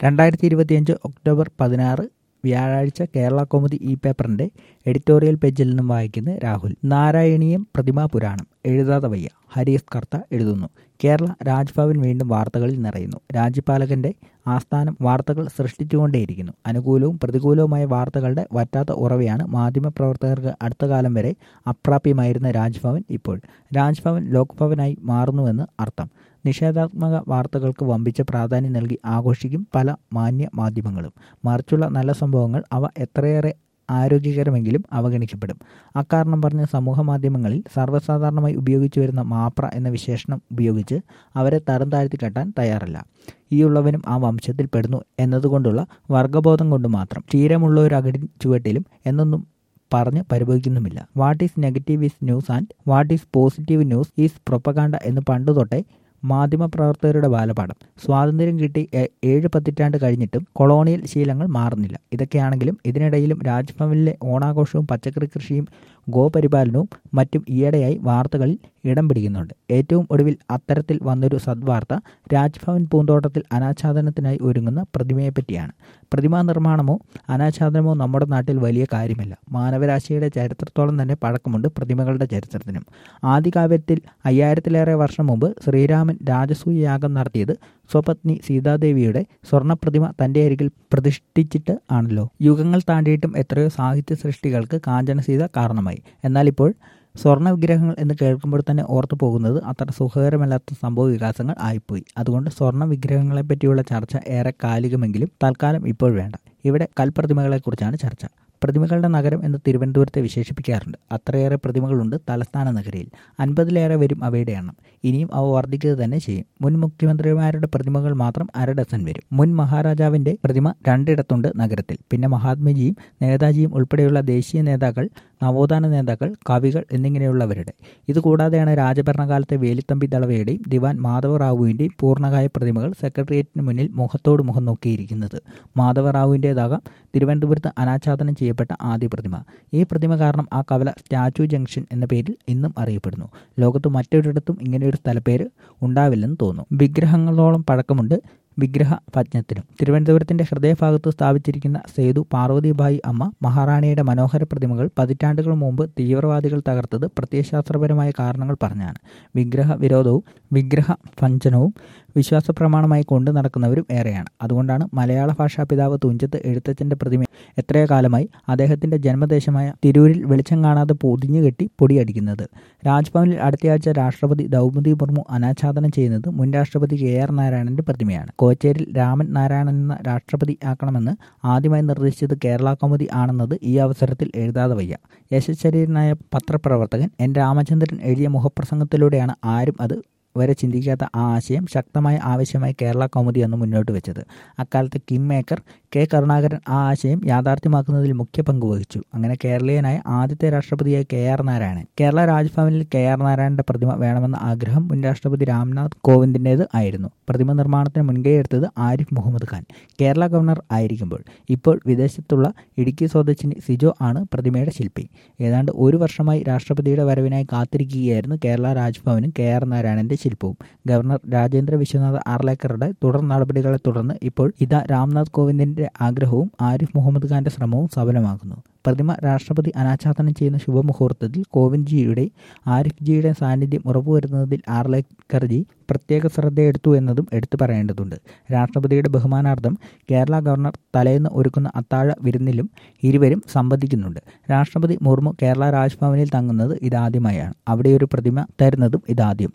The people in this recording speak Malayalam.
രണ്ടായിരത്തി ഇരുപത്തിയഞ്ച് ഒക്ടോബർ പതിനാറ് വ്യാഴാഴ്ച കേരള കൗമുദി ഈ പേപ്പറിന്റെ എഡിറ്റോറിയൽ പേജിൽ നിന്നും വായിക്കുന്നത് രാഹുൽ നാരായണീയം പ്രതിമാ പുരാണം എഴുതാതെ വയ്യ ഹരീസ് കർത്ത എഴുതുന്നു കേരള രാജ്ഭവൻ വീണ്ടും വാർത്തകളിൽ നിറയുന്നു രാജ്യപാലകന്റെ ആസ്ഥാനം വാർത്തകൾ സൃഷ്ടിച്ചുകൊണ്ടേയിരിക്കുന്നു അനുകൂലവും പ്രതികൂലവുമായ വാർത്തകളുടെ വറ്റാത്ത ഉറവയാണ് മാധ്യമപ്രവർത്തകർക്ക് അടുത്ത കാലം വരെ അപ്രാപ്യമായിരുന്ന രാജ്ഭവൻ ഇപ്പോൾ രാജ്ഭവൻ ലോക്ഭവനായി മാറുന്നുവെന്ന് അർത്ഥം നിഷേധാത്മക വാർത്തകൾക്ക് വമ്പിച്ച പ്രാധാന്യം നൽകി ആഘോഷിക്കും പല മാന്യ മാധ്യമങ്ങളും മറിച്ചുള്ള നല്ല സംഭവങ്ങൾ അവ എത്രയേറെ ആരോഗ്യകരമെങ്കിലും അവഗണിക്കപ്പെടും അക്കാരണം പറഞ്ഞ് സമൂഹ മാധ്യമങ്ങളിൽ സർവ്വസാധാരണമായി ഉപയോഗിച്ചു വരുന്ന മാപ്ര എന്ന വിശേഷണം ഉപയോഗിച്ച് അവരെ തരം താഴ്ത്തി കെട്ടാൻ തയ്യാറല്ല ഈയുള്ളവനും ആ വംശത്തിൽ പെടുന്നു എന്നതുകൊണ്ടുള്ള വർഗബോധം കൊണ്ട് മാത്രം ക്ഷീരമുള്ള ഒരു അകടി ചുവട്ടിലും എന്നൊന്നും പറഞ്ഞ് പരിഭവിക്കുന്നുമില്ല what is negative is news and what is positive news is propaganda എന്ന് പണ്ടു തൊട്ടേ മാധ്യമപ്രവർത്തകരുടെ ബാലപാഠം സ്വാതന്ത്ര്യം കിട്ടി ഏഴ് പതിറ്റാണ്ട് കഴിഞ്ഞിട്ടും കൊളോണിയൽ ശീലങ്ങൾ മാറുന്നില്ല ഇതൊക്കെയാണെങ്കിലും ഇതിനിടയിലും രാജ്ഭവനിലെ ഓണാഘോഷവും പച്ചക്കറി കൃഷിയും ഗോപരിപാലനവും മറ്റും ഈയിടെയായി വാർത്തകളിൽ ഇടം പിടിക്കുന്നുണ്ട് ഏറ്റവും ഒടുവിൽ അത്തരത്തിൽ വന്നൊരു സദ്വാർത്ത രാജ്ഭവൻ പൂന്തോട്ടത്തിൽ അനാച്ഛാദനത്തിനായി ഒരുങ്ങുന്ന പ്രതിമയെപ്പറ്റിയാണ് പ്രതിമാ നിർമ്മാണമോ അനാച്ഛാദനമോ നമ്മുടെ നാട്ടിൽ വലിയ കാര്യമല്ല മാനവരാശിയുടെ ചരിത്രത്തോളം തന്നെ പഴക്കമുണ്ട് പ്രതിമകളുടെ ചരിത്രത്തിനും ആദികാവ്യത്തിൽ അയ്യായിരത്തിലേറെ വർഷം മുമ്പ് ശ്രീരാമൻ രാജസൂയ യാഗം നടത്തിയത് സ്വപത്നി സീതാദേവിയുടെ സ്വർണ്ണപ്രതിമ തന്റെ അരികിൽ പ്രതിഷ്ഠിച്ചിട്ട് ആണല്ലോ യുഗങ്ങൾ താണ്ടിയിട്ടും എത്രയോ സാഹിത്യ സൃഷ്ടികൾക്ക് കാഞ്ചനസീത കാരണമായി എന്നാൽ ഇപ്പോൾ സ്വർണ്ണ വിഗ്രഹങ്ങൾ എന്ന് കേൾക്കുമ്പോൾ തന്നെ ഓർത്തു പോകുന്നത് അത്ര സുഖകരമല്ലാത്ത സംഭവ വികാസങ്ങൾ ആയിപ്പോയി അതുകൊണ്ട് സ്വർണ്ണ വിഗ്രഹങ്ങളെ പറ്റിയുള്ള ചർച്ച ഏറെ കാലികമെങ്കിലും തൽക്കാലം ഇപ്പോൾ വേണ്ട ഇവിടെ കൽപ്രതിമകളെക്കുറിച്ചാണ് ചർച്ച പ്രതിമകളുടെ നഗരം എന്ന് തിരുവനന്തപുരത്തെ വിശേഷിപ്പിക്കാറുണ്ട് അത്രയേറെ പ്രതിമകളുണ്ട് തലസ്ഥാന നഗരിയിൽ അൻപതിലേറെ വരും അവയുടെ എണ്ണം ഇനിയും അവ വർദ്ധിക്കുക തന്നെ ചെയ്യും മുൻ മുഖ്യമന്ത്രിമാരുടെ പ്രതിമകൾ മാത്രം അര ഡസൻ വരും മുൻ മഹാരാജാവിന്റെ പ്രതിമ രണ്ടിടത്തുണ്ട് നഗരത്തിൽ പിന്നെ മഹാത്മജിയും നേതാജിയും ഉൾപ്പെടെയുള്ള ദേശീയ നേതാക്കൾ നവോത്ഥാന നേതാക്കൾ കവികൾ എന്നിങ്ങനെയുള്ളവരുടെ ഇതുകൂടാതെയാണ് രാജഭരണകാലത്തെ വേലിത്തമ്പി ദളവയുടെയും ദിവാൻ മാധവറാവുവിൻ്റെയും പൂർണ്ണകായ പ്രതിമകൾ സെക്രട്ടേറിയറ്റിന് മുന്നിൽ മുഖത്തോട് മുഖം നോക്കിയിരിക്കുന്നത് മാധവറാവുവിൻ്റേതാകാം തിരുവനന്തപുരത്ത് അനാച്ഛാദനം ചെയ്യപ്പെട്ട ആദ്യ പ്രതിമ ഈ പ്രതിമ കാരണം ആ കവല സ്റ്റാച്ചു ജംഗ്ഷൻ എന്ന പേരിൽ ഇന്നും അറിയപ്പെടുന്നു ലോകത്ത് മറ്റൊരിടത്തും ഇങ്ങനെയൊരു സ്ഥലപ്പേര് ഉണ്ടാവില്ലെന്ന് തോന്നുന്നു വിഗ്രഹങ്ങളോളം പഴക്കമുണ്ട് വിഗ്രഹ ഭജ്ഞത്തിനും തിരുവനന്തപുരത്തിന്റെ ഹൃദയഭാഗത്ത് സ്ഥാപിച്ചിരിക്കുന്ന സേതു പാർവതിബായി അമ്മ മഹാറാണിയുടെ മനോഹര പ്രതിമകൾ പതിറ്റാണ്ടുകൾ മുമ്പ് തീവ്രവാദികൾ തകർത്തത് പ്രത്യയശാസ്ത്രപരമായ കാരണങ്ങൾ പറഞ്ഞാണ് വിഗ്രഹ വിരോധവും വിഗ്രഹ ഭഞ്ജനവും വിശ്വാസ പ്രമാണമായി കൊണ്ടു നടക്കുന്നവരും ഏറെയാണ് അതുകൊണ്ടാണ് മലയാള ഭാഷാ പിതാവ് തുഞ്ചത്ത് എഴുത്തച്ഛന്റെ പ്രതിമ എത്രയോ കാലമായി അദ്ദേഹത്തിന്റെ ജന്മദേശമായ തിരൂരിൽ വെളിച്ചം കാണാതെ പൊതിഞ്ഞു കെട്ടി പൊടിയടിക്കുന്നത് രാജ്ഭവനിൽ അടുത്തയാഴ്ച രാഷ്ട്രപതി ദ്രൗപദി മുർമു അനാച്ഛാദനം ചെയ്യുന്നത് മുൻ രാഷ്ട്രപതി കെ ആർ നാരായണന്റെ പ്രതിമയാണ് കോച്ചേരിൽ രാമൻ നാരായണൻ എന്ന രാഷ്ട്രപതി ആക്കണമെന്ന് ആദ്യമായി നിർദ്ദേശിച്ചത് കേരള കൗമുദി ആണെന്നത് ഈ അവസരത്തിൽ എഴുതാതെ വയ്യ യശശരീരനായ പത്രപ്രവർത്തകൻ എൻ രാമചന്ദ്രൻ എഴുതിയ മുഖപ്രസംഗത്തിലൂടെയാണ് ആരും അത് വരെ ചിന്തിക്കാത്ത ആ ആശയം ശക്തമായ ആവശ്യമായി കേരള കൗമുദി അന്ന് മുന്നോട്ട് വെച്ചത് അക്കാലത്ത് കിം മേക്കർ കെ കരുണാകരൻ ആ ആശയം യാഥാർത്ഥ്യമാക്കുന്നതിൽ മുഖ്യ പങ്ക് വഹിച്ചു അങ്ങനെ കേരളീയനായ ആദ്യത്തെ രാഷ്ട്രപതിയായ കെ ആർ നാരായണൻ കേരള രാജ്ഭവനിൽ കെ ആർ നാരായണന്റെ പ്രതിമ വേണമെന്ന ആഗ്രഹം മുൻ രാഷ്ട്രപതി രാംനാഥ് കോവിന്ദിൻ്റേത് ആയിരുന്നു പ്രതിമ നിർമ്മാണത്തിന് മുൻകൈ എടുത്തത് ആരിഫ് മുഹമ്മദ് ഖാൻ കേരള ഗവർണർ ആയിരിക്കുമ്പോൾ ഇപ്പോൾ വിദേശത്തുള്ള ഇടുക്കി സ്വദേശിനി സിജോ ആണ് പ്രതിമയുടെ ശില്പി ഏതാണ്ട് ഒരു വർഷമായി രാഷ്ട്രപതിയുടെ വരവിനായി കാത്തിരിക്കുകയായിരുന്നു കേരള രാജ്ഭവനും കെ ആർ നാരായണന്റെ ശില്പവും ഗവർണർ രാജേന്ദ്ര വിശ്വനാഥ് ആർലേക്കറുടെ തുടർ നടപടികളെ തുടർന്ന് ഇപ്പോൾ ഇതാ രാംനാഥ് കോവിന്ദിന്റെ ആഗ്രഹവും ആരിഫ് മുഹമ്മദ് ഖാന്റെ ശ്രമവും സഫലമാകുന്നു പ്രതിമ രാഷ്ട്രപതി അനാച്ഛാദനം ചെയ്യുന്ന ശുഭമുഹൂർത്തത്തിൽ കോവിന്ദ്ജിയുടെ ആരിഫ് ജിയുടെ സാന്നിധ്യം ഉറപ്പുവരുത്തുന്നതിൽ ആർലേക്കർജി പ്രത്യേക ശ്രദ്ധയെടുത്തു എന്നതും എടുത്തു പറയേണ്ടതുണ്ട് രാഷ്ട്രപതിയുടെ ബഹുമാനാർത്ഥം കേരള ഗവർണർ തലേന്ന് ഒരുക്കുന്ന അത്താഴ വിരുന്നിലും ഇരുവരും സംബന്ധിക്കുന്നുണ്ട് രാഷ്ട്രപതി മുർമു കേരള രാജ്ഭവനിൽ തങ്ങുന്നത് ഇതാദ്യമായാണ് അവിടെ ഒരു പ്രതിമ തരുന്നതും ഇതാദ്യം